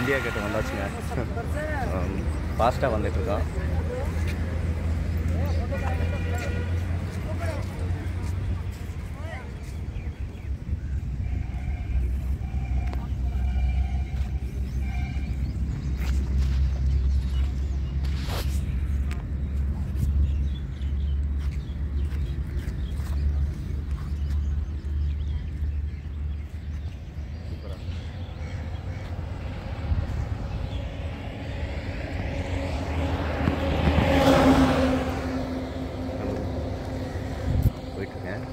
India கேட்டு வந்தாச்சுங்க ஃபாஸ்ட்டாக வந்துட்டுருக்கோம் போயிட்டுருக்கேன்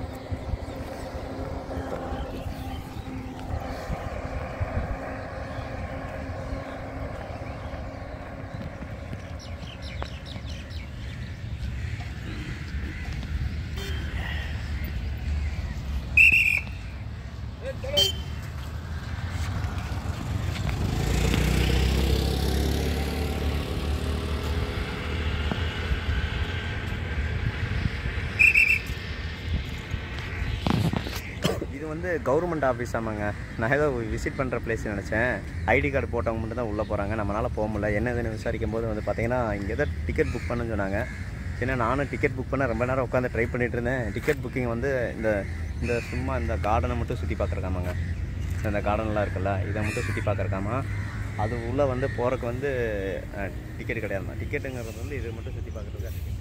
இது வந்து கவர்மெண்ட் ஆஃபீஸ் ஆமாங்க நான் ஏதோ விசிட் பண்ணுற பிளேஸ் நினச்சேன் ஐடி கார்டு போட்டவங்க மட்டும் தான் உள்ளே போகிறாங்க நம்மளால் போக முடியல என்னதுன்னு விசாரிக்கும் போது வந்து பார்த்தீங்கன்னா இங்கே ஏதோ டிக்கெட் புக் பண்ணுன்னு சொன்னாங்க ஏன்னா நானும் டிக்கெட் புக் பண்ண ரொம்ப நேரம் உட்காந்து ட்ரை பண்ணிட்டு இருந்தேன் டிக்கெட் புக்கிங் வந்து இந்த இந்த சும்மா இந்த கார்டனை மட்டும் சுற்றி பார்க்குறக்காமாங்க இந்த கார்டன்லாம் இருக்குல்ல இதை மட்டும் சுற்றி பார்க்குறக்காமா அது உள்ளே வந்து போகிறக்கு வந்து டிக்கெட் கிடையாதுமா டிக்கெட்டுங்கிறது வந்து இது மட்டும் சுற்றி பார்க்குறதுக்கு ticket.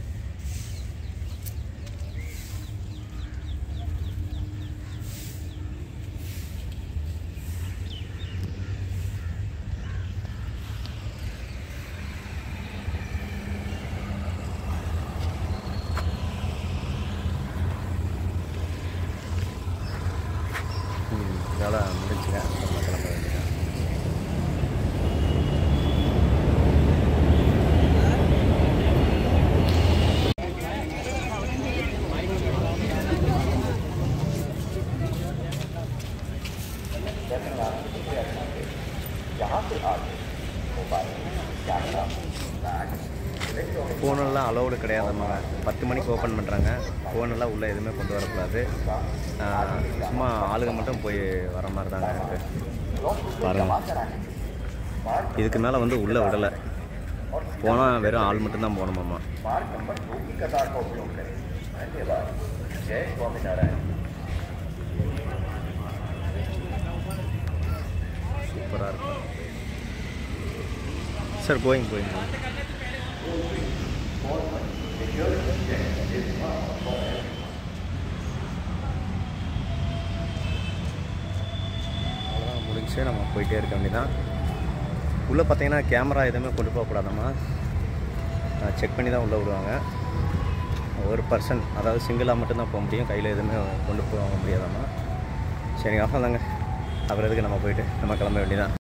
ம் வேலை முடிஞ்சுங்க நம்ம கிளம்ப வேண்டியதான் ஃபோனெல்லாம் அலௌடு கிடையாதும்மா பத்து மணிக்கு ஓப்பன் பண்ணுறாங்க ஃபோனெல்லாம் உள்ளே எதுவுமே கொண்டு வரக்கூடாது ஆஹ் சும்மா ஆளுங்க மட்டும் போய் வர மாதிரி தாங்க இருக்குது பாருங்க இதுக்கு மேலே வந்து உள்ளே விடலை போனால் வெறும் ஆள் மட்டும்தான் போகணுமாம்மா சூப்பராக இருக்கும் சார் கோயிங் கோயிங் அவ்வளோதான் முடிஞ்சு நம்ம போயிட்டே இருக்க வேண்டியதான் உள்ளே பார்த்தீங்கன்னா கேமரா எதுவுமே கொண்டு போகக்கூடாதாம்மா செக் பண்ணி தான் உள்ளே விடுவாங்க ஒரு பர்சன் அதாவது சிங்கிளாக மட்டும்தான் போக முடியும் கையில் எதுவுமே கொண்டு போக முடியாதாம்மா சரி அவ்வளோதாங்க அப்புறம் எதுக்கு நம்ம போயிட்டு நம்ம கிளம்ப வேண்டியதான்